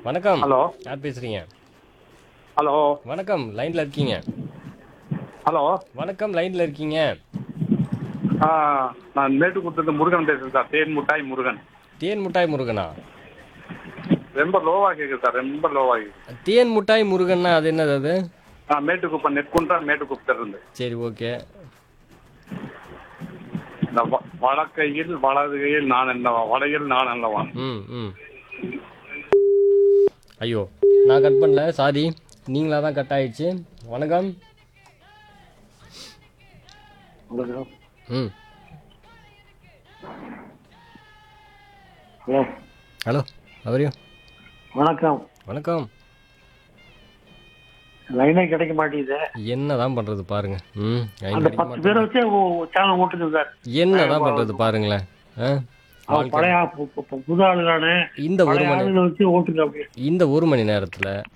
வணக்கம் ஹலோ யார் பேசுறீங்க ஹலோ வணக்கம் லைன்ல இருக்கீங்க ஹலோ வணக்கம் லைன்ல இருக்கீங்க ஆ நான் மேட்டுக்குளத்துலேருந்து முருகன் பேசுகிறேன் சார் தேன் முட்டாய் முருகன் தேன் முட்டாய் முருகனா ரொம்ப லோவாக கேட்குது சார் ரொம்ப லோவாக கேட்குது தேன் முட்டாய் முருகன்னா அது என்னது அது ஆ மேட்டுக்குப்பம் நெற்குன்றா மேட்டுக்குப்பத்திலிருந்து சரி ஓகே இந்த வ- வலக்கையில் வலதுகையில் நான் என்ன வலையில் நான் அல்லவான் ம் ம் ஐயோ நான் கட் பண்ணல சாரி நீங்களா தான் கட் ஆயிடுச்சு வணக்கம் ம் ஹலோ ஹலோ அவரையும் வணக்கம் வணக்கம் லைனே கிடைக்க மாட்டேங்குது என்ன தான் பண்ணுறது பாருங்க ம் line அந்த கிடைக்க பத்து பேரை வச்சே சேனல் ஓட்டுது சார் என்ன தான் பண்ணுறது பாருங்களேன் ஆ அவன் வாழ்க்கை- பழைய பு- பு- பு- புது ஆளுதானே இந்த ஒரு பழைய மணி ஆளுகளை வச்சு ஓட்டுங்க அப்படி இந்த ஒரு மணி நேரத்தில்